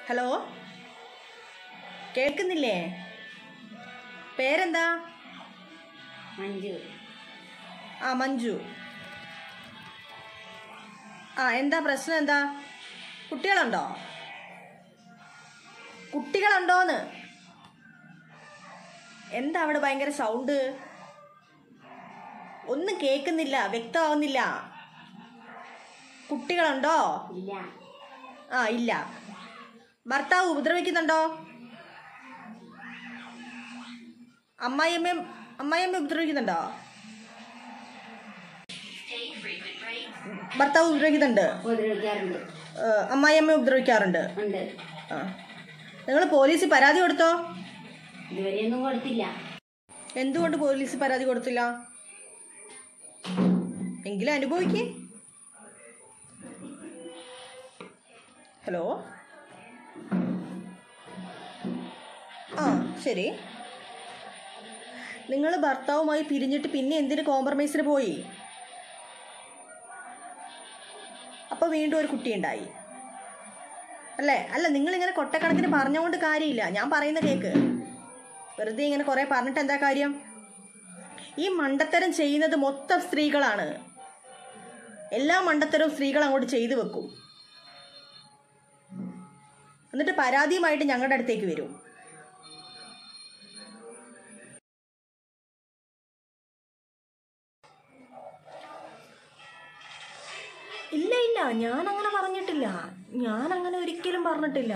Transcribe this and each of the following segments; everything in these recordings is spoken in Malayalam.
ഹലോ കേൾക്കുന്നില്ലേ പേരെന്താ മഞ്ജു ആ മഞ്ജു ആ എന്താ പ്രശ്നം എന്താ കുട്ടികളുണ്ടോ കുട്ടികളുണ്ടോന്ന് എന്താ അവിടെ ഭയങ്കര സൗണ്ട് ഒന്നും കേൾക്കുന്നില്ല വ്യക്തമാവുന്നില്ല കുട്ടികളുണ്ടോ ഇല്ല ആ ഇല്ല ഭർത്താവ് ഉപദ്രവിക്കുന്നുണ്ടോ അമ്മായിയമ്മയും അമ്മായിയമ്മ ഉപദ്രവിക്കുന്നുണ്ടോ ഭർത്താവ് ഉപദ്രവിക്കുന്നുണ്ട് ഉപദ്രവിക്കാറുണ്ട് ഏഹ് അമ്മായിയമ്മ ഉപദ്രവിക്കാറുണ്ട് ഉണ്ട് ആ നിങ്ങൾ പോലീസിൽ പരാതി കൊടുത്തോ ഇതുവരെയൊന്നും കൊടുത്തില്ല എന്തുകൊണ്ട് പോലീസിൽ പരാതി കൊടുത്തില്ല എങ്കിലും അനുഭവിക്കേ ഹലോ ആ ശരി നിങ്ങൾ ഭർത്താവുമായി പിരിഞ്ഞിട്ട് പിന്നെ എന്തിന് കോംപ്രമൈസിന് പോയി അപ്പോൾ വീണ്ടും ഒരു കുട്ടിയുണ്ടായി അല്ലേ അല്ല നിങ്ങളിങ്ങനെ കൊട്ടക്കണക്കിന് പറഞ്ഞുകൊണ്ട് കാര്യമില്ല ഞാൻ പറയുന്ന കേക്ക് വെറുതെ ഇങ്ങനെ കുറേ പറഞ്ഞിട്ട് എന്താ കാര്യം ഈ മണ്ടത്തരം ചെയ്യുന്നത് മൊത്തം സ്ത്രീകളാണ് എല്ലാ മണ്ടത്തരവും സ്ത്രീകൾ അങ്ങോട്ട് ചെയ്തു വെക്കും എന്നിട്ട് പരാതിയുമായിട്ട് ഞങ്ങളുടെ അടുത്തേക്ക് വരും ഇല്ല ഇല്ല ഞാൻ അങ്ങനെ പറഞ്ഞിട്ടില്ല ഞാൻ അങ്ങനെ ഒരിക്കലും പറഞ്ഞിട്ടില്ല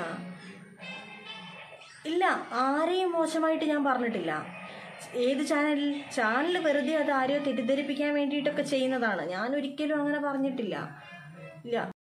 ഇല്ല ആരെയും മോശമായിട്ട് ഞാൻ പറഞ്ഞിട്ടില്ല ഏത് ചാനലിൽ ചാനൽ വെറുതെ അത് ആരെയോ തെറ്റിദ്ധരിപ്പിക്കാൻ വേണ്ടിയിട്ടൊക്കെ ചെയ്യുന്നതാണ് ഞാൻ ഒരിക്കലും അങ്ങനെ പറഞ്ഞിട്ടില്ല ഇല്ല